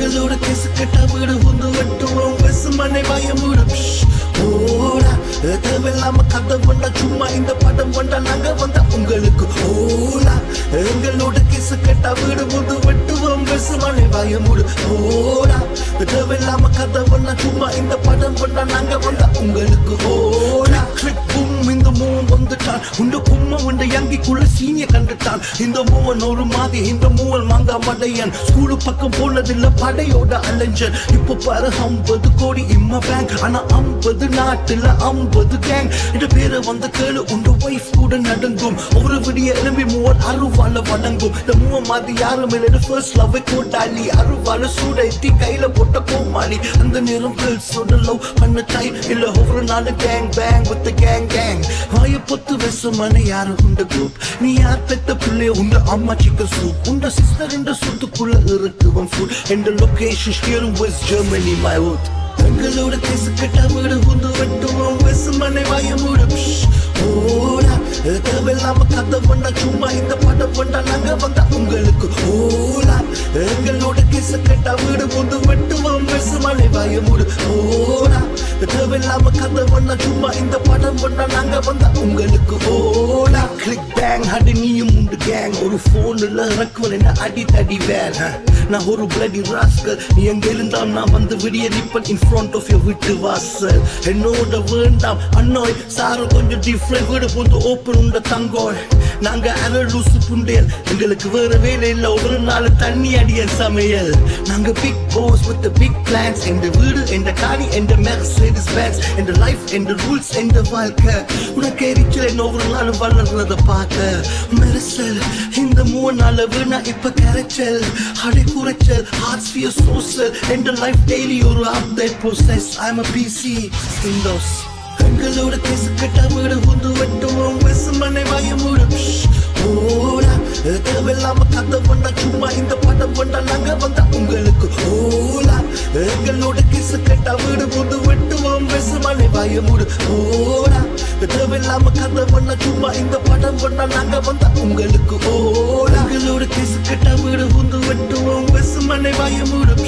எங்களோட கேசு கெட்ட வீடு வந்து வெட்டுவோம் வெசு மனை வாய மூடும் ஓடா தேவையில்லாம கதை வந்தா சும்மா இந்த படம் வந்தா நாங்க வந்தா உங்களுக்கு ஓடா எங்களோட கேசு கெட்ட வீடு வந்து வெட்டுவோம் வெசு மனை வாய மூடு ஓடா தேவையில்லாம கதை வந்தா சும்மா இந்த படம் வந்தா நாங்க வந்தா உங்களுக்கு ஓடா கிளிக் பூம் இந்த மூவன் வந்துட்டான் உண்ட கும்ம உண்ட யங்கிக்குள்ள சீனிய கண்டுட்டான் இந்த மூவன் ஒரு மாதிரி இந்த மூவன் மாங்கா மடையன் ஸ்கூலு பக்கம் போனதில்ல படையோட அலைஞ்சன் இப்போ பாரு ஐம்பது கோடி இம்ம பேங்க் ஆனா ஐம்பது நாட்டுல ஐம்பது கேங் இந்த பேரை வந்த கேளு உண்ட ஒய்ஃப் கூட நடங்கும் ஒரு விடிய எலும்பி மூவன் அருவால வணங்கும் இந்த மூவ மாதிரி யாரும் இல்லை ஃபர்ஸ்ட் லவ் கூட்டாளி அருவால சூடைத்தி கையில போட்ட கோமாளி அந்த நேரம் கேர்ள்ஸோட லவ் பண்ண டைம் இல்ல ஒவ்வொரு நாள் gang bang with gang gang வாய பொத்து வெசமான யாரு உண்ட குரூப் நீ யார் பெத்த பிள்ளை உண்ட அம்மா சிக்கன் சூப் உண்ட சிஸ்டர் இந்த சுத்துக்குள்ள இருக்குவன் ஃபுட் எந்த location here west Germany my wood எங்களோட கேசு கெட்ட வீடு வந்து வெட்டுவோம் வெசு மனை வாய மூடும் ஓடா தேவையில்லாம கதை வந்தா சும்மா இந்த படம் வந்தா நாங்க வந்தா உங்களுக்கு ஓடா எங்களோட கேசு கெட்ட வீடு வந்து வெட்டுவோம் வெசு மனை வாய மூடு ஓடா தேவையில்லாம கதை வந்தா சும்மா இந்த படம் வந்தா நாங்க வந்தா உங்களுக்கு ஓடா கிளிக் பேங் அடி நீயும் உண்டு கேங் ஒரு போன்ல இறக்குவன் என்ன அடி தடி வேன் நான் ஒரு பிளடி ராஸ்கல் நீ எங்க இருந்தா நான் வந்து விடிய நிப்பன் இன் ஃப்ரண்ட் ஆஃப் யோர் வீட்டு வாசல் என்னோட வேண்டாம் அண்ணோய் சாரு கொஞ்சம் டிஃப்ரெண்ட் வீடு போந்து ஓப்பன் உண்ட தங்கோய் நாங்க அரை லூசு புண்டேல் எங்களுக்கு வேற வேலை இல்ல ஒரு நாள் தண்ணி அடிய சமையல் நாங்க big boss with big plans எந்த வீடு எந்த காணி எந்த மெர்சேடிஸ் பேன்ஸ் எந்த லைஃப் எந்த ரூல்ஸ் எந்த வாழ்க்கை உனக்கு எரிச்சல் என்ன ஒரு நாள் வளர்றத பார்க்க மெரிசல் இந்த மூணு நாள் வீணா இப்ப கரைச்சல் அடி குறைச்சல் ஹார்ட்ஸ் ஃபியர் சோசல் எந்த லைஃப் டெய்லி ஒரு update process I'm a busy windows எங்களோட கேசு கெட்ட வீடு வந்து வெட்டுவோம் வெசு மனை வாய மூடும் ஓடா தேவையில்லாம கதை வந்தா சும்மா இந்த படம் வந்தா நாங்க வந்தா உங்களுக்கு ஓலா எங்களோட கேசு கெட்ட வீடு வந்து வெட்டுவோம் வெசு மனை வாய மூடு ஓடா தேவையில்லாம கதை வந்தா சும்மா இந்த படம் வந்தா நாங்க வந்தா உங்களுக்கு ஓலா எங்களோட கேசு கெட்ட வீடு வந்து வெட்டுவோம் வெசு மனை வாய மூடும்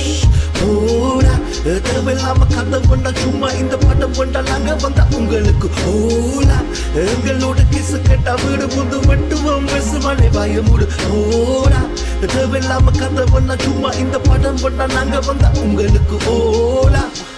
ஓடா தேவையில்லாம கதை வந்தா சும்மா இந்த படம் வந்தா நாங்க வந்தா உங்களுக்கு ஓலா எங்களோட கிசு கேட்டா வீடு புது வெட்டுவோம் வெசு மலை வாய மூடு ஓடா தேவையில்லாம கதை வந்தா சும்மா இந்த படம் வந்தா நாங்க வந்தா உங்களுக்கு ஓலா